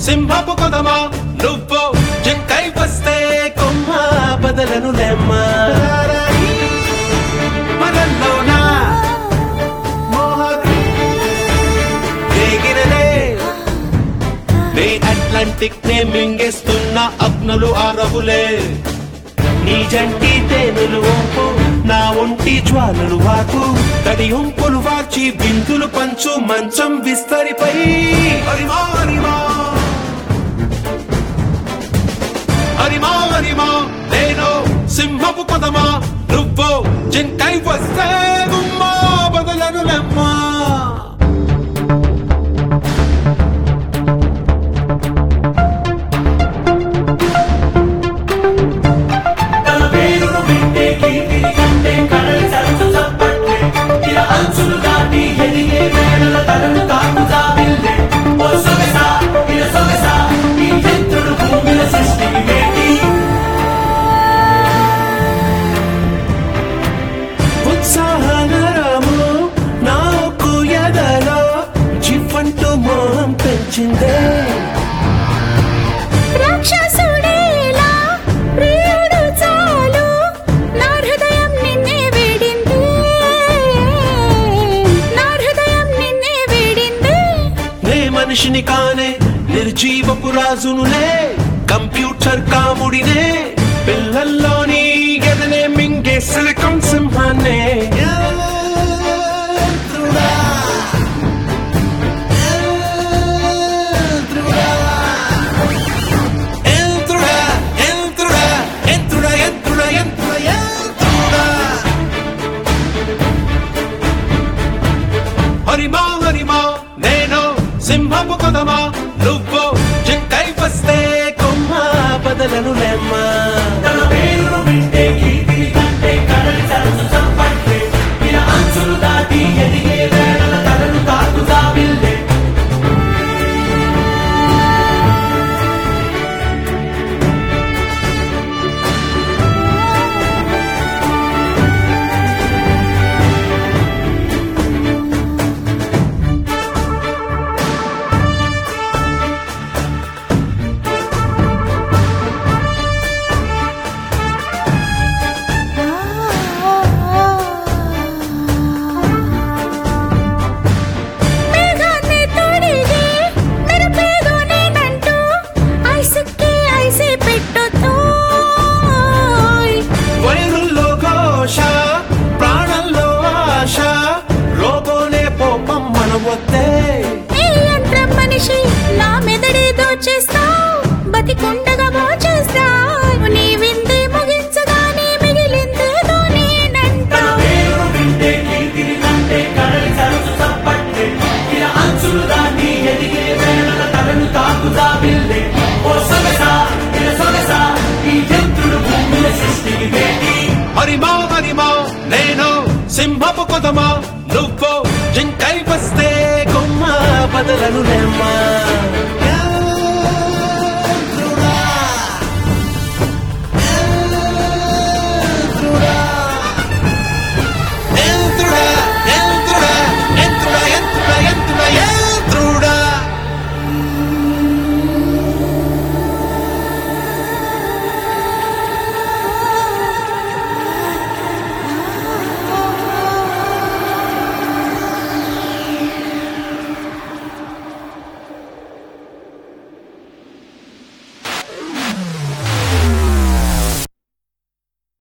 సింహపు కొదమా నువ్వు జంకై వస్తే కొమ్మ బదలను లెమ్మా మనల్లోనా మోహకు రేగినదే రే అట్లాంటిక్ నే మింగేస్తున్న అగ్నులు ఆరవులే నీ జంటి తేనెలు వంపు నా ఒంటి జ్వాలలు వాకు తడి ఉంపులు వాచి బిందులు పంచు మంచం విస్తరిపై హరిమా హరిమా హరిమా హరిమా నేను సింహపు పదమా నువ్వు జింకై వస్తే గుమ్మా బదలను లెమ్మా తన పేరును పెట్టే కీర్తిని కంటే కడలి సరస్సు చప్పట్లే ఇలా అంచులు దాటి ఎదిగే వేళల తనను తాకు జాబిల్లే ఓ సొగసా ఇలా సొగసా ఈ చంద్రుడు భూమిల సృష్టికి వేటి ఉత్సాహనరము నాకు ఎదలో జివ్వంటూ మోహం పెంచిందే రాక్షసుడేలా ప్రియుడు చాలు నా హృదయం నిన్నే వేడింది నా హృదయం నిన్నే వేడింది నే మనిషిని కానే నిర్జీవపు రాజునులే కంప్యూటర్ కాముడినే పిల్లల్లోని గదనే మింగే సిలికాన్ సింహాన్నే